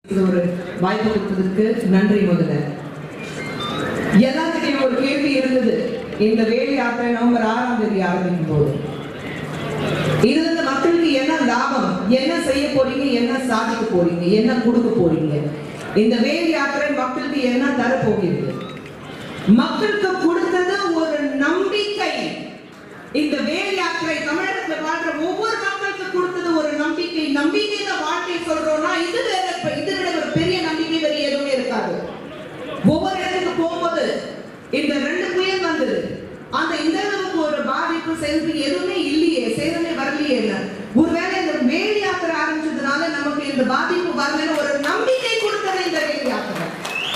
இது ஒரு வாய்ப்பு கொடுத்ததுக்கு நன்றி முதல்ல எல்லாத்துக்கும் ஒரு கேள்வி இருந்தது இந்த வேலை யாத்திரை நவம்பர் ஆறாம் தேதி ஆரம்பிக்கும் போது இதுல இருந்து மக்களுக்கு என்ன லாபம் என்ன செய்ய போறீங்க என்ன சாதிக்க போறீங்க என்ன கொடுக்க போறீங்க இந்த வேல் யாத்திரை மக்களுக்கு என்ன தர போகிறது மக்களுக்கு கொடுத்தது ஒரு நம்பிக்கை இந்த வேல் யாத்திரை தமிழகத்துல வாழ்ற ஒவ்வொரு மக்களுக்கு கொடுத்தது ஒரு நம்பிக்கை நம்பிக்கையில வாழ்க்கை சொல்றோம்னா இது வேற இதை விட ஒரு பெரிய நம்பிக்கை வேற எதுவுமே இருக்காது ஒவ்வொரு இடத்துக்கு போகும்போது இந்த ரெண்டு புயல் வந்தது அந்த இந்த அளவுக்கு ஒரு பாதிப்பு செல்வி எதுவுமே இல்லையே சேதமே வரலையே இல்ல ஒருவேளை இந்த வேல் யாத்திரை ஆரம்பிச்சதுனால நமக்கு இந்த பாதிப்பு வரலன்னு ஒரு நம்பிக்கை கொடுத்தது இந்த வேல் யாத்திரை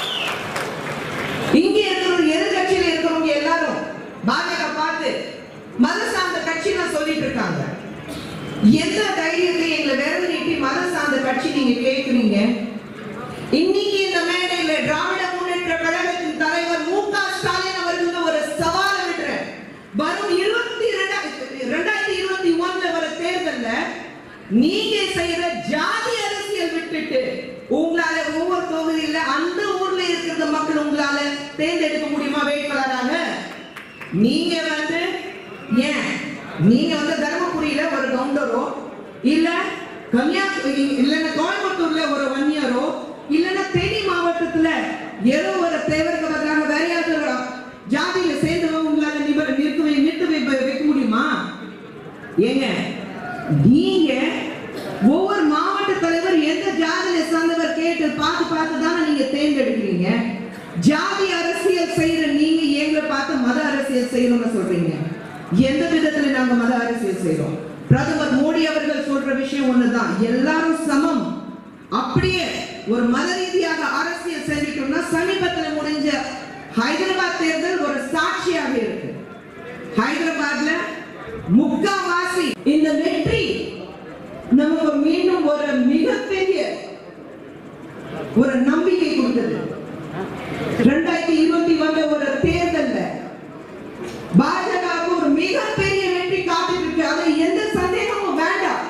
இங்க இருக்கிற எதிர்கட்சியில இருக்கிறவங்க எல்லாரும் பாஜக பார்த்து மத சார்ந்த கட்சின்னு சொல்லிட்டு இருக்காங்க எந்த தைரியத்தை எங்களை விரல் நீட்டி மத சார்ந்த கட்சி நீங்க கேட்குறீங்க இன்னைக்கு இந்த மேடையில திராவிட முன்னேற்ற கழகத்தின் தலைவர் மு க ஸ்டாலின் அவர்களுக்கு ஒரு சவால் விடுறேன் வரும் இருபத்தி ரெண்டாயிரத்தி இருபத்தி ஒண்ணுல வர தேர்தல்ல நீங்க செய்யற ஜாதி அரசியல் விட்டுட்டு உங்களால ஒவ்வொரு தொகுதியில அந்த ஊர்ல இருக்கிற மக்கள் உங்களால தேர்ந்தெடுக்க முடியுமா வேட்பாளராக நீங்க வந்து ஏன் நீங்க வந்து தருமபுரியில ஒரு கவுண்டரோ இல்ல கன்னியாகுமரி இல்லைன்னா கோயம்புத்தூர்ல ஒரு வன்னியரோ இல்லைன்னா தேனி மாவட்டத்துல ஏதோ ஒரு தேவருக்கு பதிலாக வேற யாராவது ஒரு ஜாதியில சேர்ந்தவங்க உங்களால நிப- நிறுத்த வை- நிறுத்த வை- வைக்க முடியுமா ஏங்க நீங்க ஒவ்வொரு மாவட்ட தலைவர் எந்த ஜாதியில சார்ந்தவர் கேட்டு பார்த்து பார்த்து தானே நீங்க தேர்ந்தெடுக்கிறீங்க ஜாதி அரசியல் செய்யற நீங்க எங்களை பார்த்து மத அரசியல் செய்யணும்னு சொல்றீங்க எந்த விதத்துல நாங்க மத அரசியல் செய்றோம் பிரதமர் மோடி அவர்கள் சொல்ற விஷயம் ஒண்ணுதான் எல்லாரும் சமம் அப்படியே ஒரு மத ரீதியாக அரசியல் செஞ்சிட்டோம்னா சமீபத்துல முடிஞ்ச ஹைதராபாத் தேர்தல் ஒரு சாட்சியாக இருக்கு ஹைதராபாத்ல முக்காவாசி இந்த வெற்றி நமக்கு மீண்டும் ஒரு மிகப்பெரிய ஒரு நம்பிக்கை கொடுத்தது ரெண்டாயிரத்தி இருபத்தி ஒண்ணு ஒரு தேர்தல்ல பாஜகவுக்கு ஒரு மிகப்பெரிய வெற்றி காத்துட்டு இருக்கு அது எந்த சந்தேகமும் வேண்டாம்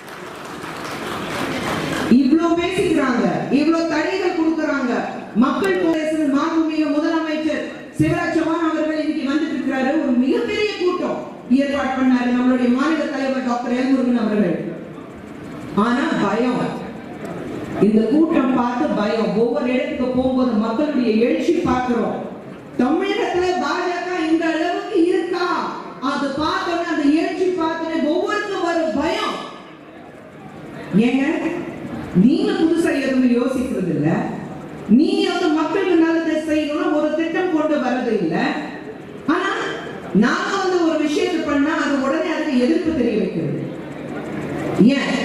இவ்ளோ பேசிக்கிறாங்க இவ்ளோ தடைகள் கொடுக்கறாங்க மக்கள் பேசுற மாண்புமிகு முதலமைச்சர் சிவராஜ் சௌஹான் அவர்கள் இன்னைக்கு வந்துட்டு இருக்கிறாரு ஒரு மிகப்பெரிய கூட்டம் ஏற்பாடு பண்ணாரு நம்மளுடைய மாநில தலைவர் டாக்டர் எல்முருகன் அவர்கள் ஆனா பயம் இந்த கூட்டம் பார்த்து பயம் ஒவ்வொரு இடத்துக்கு போகும்போது மக்களுடைய எழுச்சி பார்க்கிறோம் தமிழகத்துல பாஜக இந்த அளவுக்கு இருக்கா அது பார்த்தோன்னே அந்த எழுச்சி பார்த்தோன்னே ஒவ்வொருக்கும் ஒரு பயம் ஏங்க நீங்க புதுசா எதுவுமே யோசிக்கிறது இல்ல நீங்க வந்து மக்களுக்கு நல்லதை செய்யணும்னு ஒரு திட்டம் கொண்டு வர்றது இல்ல ஆனா நாங்க வந்து ஒரு விஷயத்தை பண்ணா அது உடனே அதுக்கு எதிர்ப்பு தெரிய வைக்கிறது ஏன்